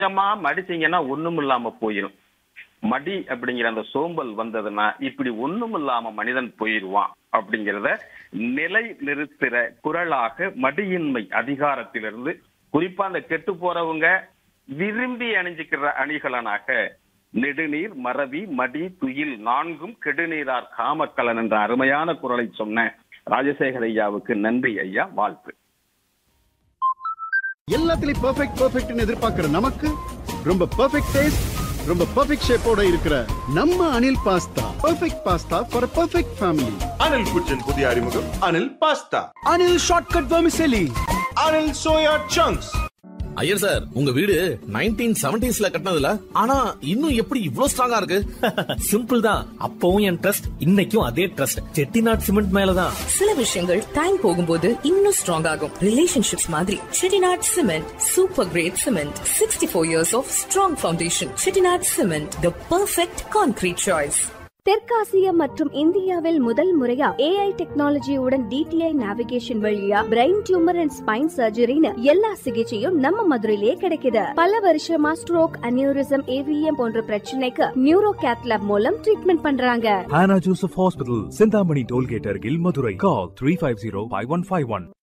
கொஞ்சமா மடிச்சீங்கன்னா ஒண்ணும் இல்லாம போயிடும் மடி அப்படிங்கிற அந்த சோம்பல் வந்ததுன்னா இப்படி ஒண்ணும் இல்லாம மனிதன் போயிடுவான் அப்படிங்கிறத நிலை நிறுத்துற குரலாக மடியின்மை அதிகாரத்திலிருந்து குறிப்பா அந்த கெட்டு போறவங்க விரும்பி அணிஞ்சுக்கிற அணிகலனாக நெடுநீர் மறவி மடி துயில் நான்கும் கெடுநீரார் காமக்கலன் என்ற அருமையான குரலை சொன்ன ராஜசேகர ஐயாவுக்கு நன்றி ஐயா வாழ்த்து எல்லாத்துலயும் பெர்ஃபெக்ட் பெர்ஃபெக்ட்னு எதிர்பார்க்கிற நமக்கு ரொம்ப பெர்ஃபெக்ட் டேஸ்ட் ரொம்ப பெர்ஃபெக்ட் ஷேப்போட இருக்கிற நம்ம Anil pasta perfect pasta for perfect family Anil kitchen புதிய அறிமுகம் Anil pasta Anil shortcut vermicelli Anil soya chunks Iyer sir உங்க வீடு நைன்டீன் செவன்டிஸ்ல கட்டினதுல ஆனா இன்னும் எப்படி இவ்ளோ ஸ்ட்ராங்கா இருக்கு சிம்பிள் தான் அப்பவும் என் ட்ரஸ்ட் இன்னைக்கும் அதே ட்ரஸ்ட் செட்டிநாட் சிமெண்ட் மேலதான் சில விஷயங்கள் டைம் போகும்போது இன்னும் ஸ்ட்ராங் ஆகும் ரிலேஷன்ஷிப்ஸ் மாதிரி Chettinad cement super great cement sixty four years of strong foundation Chettinad cement the perfect concrete choice தெற்காசியா மற்றும் இந்தியாவில் முதல் முறையா ஏஐ டெக்னாலஜியுடன் டிடிஐ நேவிகேஷன் வழியா பிரெயின் டியூமர் அண்ட் ஸ்பைன் சர்ஜரின்னு எல்லா சிகிச்சையும் நம்ம மதுரையிலேயே கிடைக்குது பல வருஷமா ஸ்ட்ரோக் அனியூரிசம் ஏவிஎம் போன்ற பிரச்சனைக்கு நியூரோ கேத்லாப் மூலம் ட்ரீட்மெண்ட் பண்றாங்க Hannah Joseph Hospital, Sindhamani Tollgate, Argil, Madurai. Call 350 5151.